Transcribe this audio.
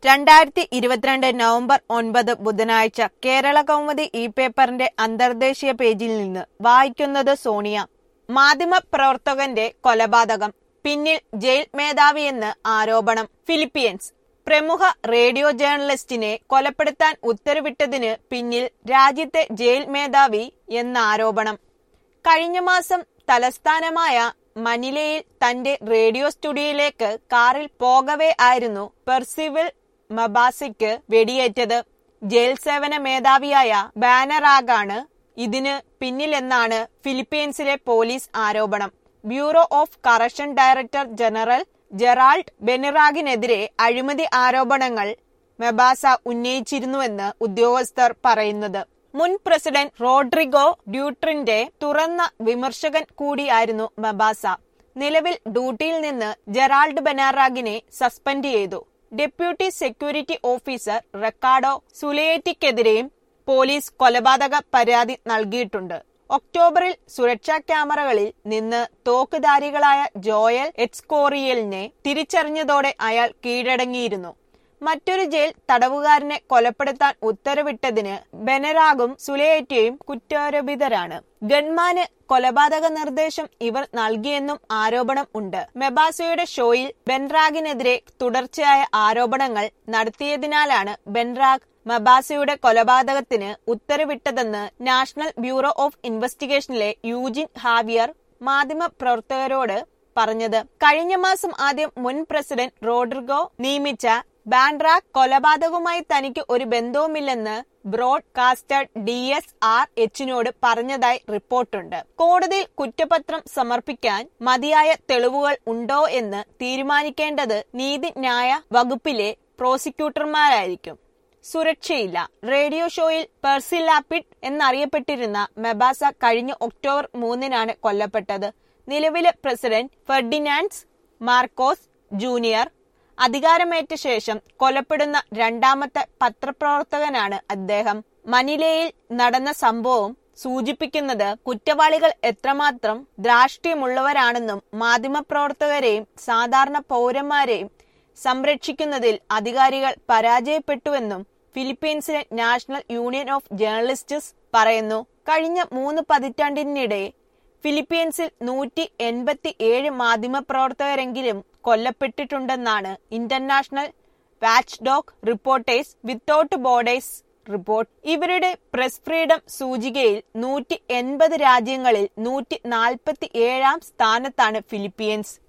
രണ്ടായിരത്തി ഇരുപത്തിരണ്ട് നവംബർ ഒൻപത് ബുധനാഴ്ച കേരള കൗമുദി ഇ പേപ്പറിന്റെ അന്തർദേശീയ പേജിൽ നിന്ന് വായിക്കുന്നത് സോണിയ മാധ്യമ പ്രവർത്തകന്റെ കൊലപാതകം പിന്നിൽ ജയിൽ മേധാവിയെന്ന് ആരോപണം ഫിലിപ്പീൻസ് പ്രമുഖ റേഡിയോ ജേർണലിസ്റ്റിനെ കൊലപ്പെടുത്താൻ ഉത്തരവിട്ടതിന് പിന്നിൽ രാജ്യത്തെ ജയിൽ മേധാവി എന്ന ആരോപണം കഴിഞ്ഞ മാസം തലസ്ഥാനമായ മനിലയിൽ തന്റെ റേഡിയോ സ്റ്റുഡിയോയിലേക്ക് കാറിൽ പോകവേ ആയിരുന്നു പെർസിവിൽ മബാസിക്ക് വെടിയേറ്റത് ജയിൽ സേവന മേധാവിയായ ബാനറാഗാണ് ഇതിന് പിന്നിലെന്നാണ് ഫിലിപ്പീൻസിലെ പോലീസ് ആരോപണം bureau of correction director general Gerald ബെനിറാഗിനെതിരെ അഴിമതി ആരോപണങ്ങൾ മെബാസ ഉന്നയിച്ചിരുന്നുവെന്ന് ഉദ്യോഗസ്ഥർ പറയുന്നത് മുൻ പ്രസിഡന്റ് റോഡ്രിഗോ ഡ്യൂട്രിന്റെ തുറന്ന വിമർശകൻ കൂടിയായിരുന്നു മബാസ നിലവിൽ ഡ്യൂട്ടിയിൽ നിന്ന് ജെറാൾഡ് ബെനാറാഗിനെ സസ്പെൻഡ് ചെയ്തു ഡെപ്യൂട്ടി സെക്യൂരിറ്റി ഓഫീസർ റെക്കാർഡോ സുലയേറ്റിക്കെതിരെയും പോലീസ് കൊലപാതക പരാതി നൽകിയിട്ടുണ്ട് ഒക്ടോബറിൽ സുരക്ഷാ ക്യാമറകളിൽ നിന്ന് തോക്കുധാരികളായ ജോയൽ എക്സ്കോറിയലിനെ തിരിച്ചറിഞ്ഞതോടെ അയാൾ കീഴടങ്ങിയിരുന്നു മറ്റൊരു ജയിൽ തടവുകാരനെ കൊലപ്പെടുത്താൻ ഉത്തരവിട്ടതിന് ബെനറാഗും സുലയേറ്റയും കുറ്റാരോപിതരാണ് ഗൺമാന് കൊലപാതക നിർദ്ദേശം ഇവർ നൽകിയെന്നും ആരോപണം ഉണ്ട് മെബാസയുടെ ഷോയിൽ ബെൻറാഗിനെതിരെ തുടർച്ചയായ ആരോപണങ്ങൾ നടത്തിയതിനാലാണ് ബെൻറാഗ് മബാസയുടെ കൊലപാതകത്തിന് ഉത്തരവിട്ടതെന്ന് നാഷണൽ ബ്യൂറോ ഓഫ് ഇൻവെസ്റ്റിഗേഷനിലെ യൂജിൻ ഹാവിയർ മാധ്യമപ്രവർത്തകരോട് പറഞ്ഞത് കഴിഞ്ഞ മാസം ആദ്യം മുൻ പ്രസിഡന്റ് റോഡ്രിഗോ നിയമിച്ച ബാൻഡ്രാക് കൊലപാതകവുമായി തനിക്ക് ഒരു ബന്ധവുമില്ലെന്ന് ബ്രോഡ്കാസ്റ്റർ ഡി എസ് ആർ എച്ചിനോട് പറഞ്ഞതായി റിപ്പോർട്ടുണ്ട് കോടതിയിൽ കുറ്റപത്രം സമർപ്പിക്കാൻ മതിയായ തെളിവുകൾ ഉണ്ടോ എന്ന് തീരുമാനിക്കേണ്ടത് നീതിന്യായ വകുപ്പിലെ പ്രോസിക്യൂട്ടർമാരായിരിക്കും സുരക്ഷയില്ല റേഡിയോ ഷോയിൽ പെർസിലാപ്പിഡ് എന്നറിയപ്പെട്ടിരുന്ന മെബാസ കഴിഞ്ഞ ഒക്ടോബർ മൂന്നിനാണ് കൊല്ലപ്പെട്ടത് നിലവിലെ പ്രസിഡന്റ് ഫെർഡിനാൻഡ്സ് മാർക്കോസ് ജൂനിയർ അധികാരമേറ്റ ശേഷം കൊലപ്പെടുന്ന രണ്ടാമത്തെ പത്രപ്രവർത്തകനാണ് അദ്ദേഹം മനിലയിൽ നടന്ന സംഭവം സൂചിപ്പിക്കുന്നത് കുറ്റവാളികൾ എത്രമാത്രം ധാർഷ്ട്യമുള്ളവരാണെന്നും മാധ്യമപ്രവർത്തകരെയും സാധാരണ പൗരന്മാരെയും സംരക്ഷിക്കുന്നതിൽ അധികാരികൾ പരാജയപ്പെട്ടുവെന്നും ഫിലിപ്പീൻസിലെ നാഷണൽ യൂണിയൻ ഓഫ് ജേർണലിസ്റ്റ്സ് പറയുന്നു കഴിഞ്ഞ മൂന്ന് പതിറ്റാണ്ടിനിടെ ഫിലിപ്പീൻസിൽ നൂറ്റി എൺപത്തി ഏഴ് മാധ്യമപ്രവർത്തകരെങ്കിലും കൊല്ലപ്പെട്ടിട്ടുണ്ടെന്നാണ് international watchdog reporters without borders report ഇവരുടെ പ്രസ് ഫ്രീഡം സൂചികയിൽ നൂറ്റി എൺപത് രാജ്യങ്ങളിൽ നൂറ്റി നാൽപ്പത്തി ഏഴാം സ്ഥാനത്താണ് ഫിലിപ്പീൻസ്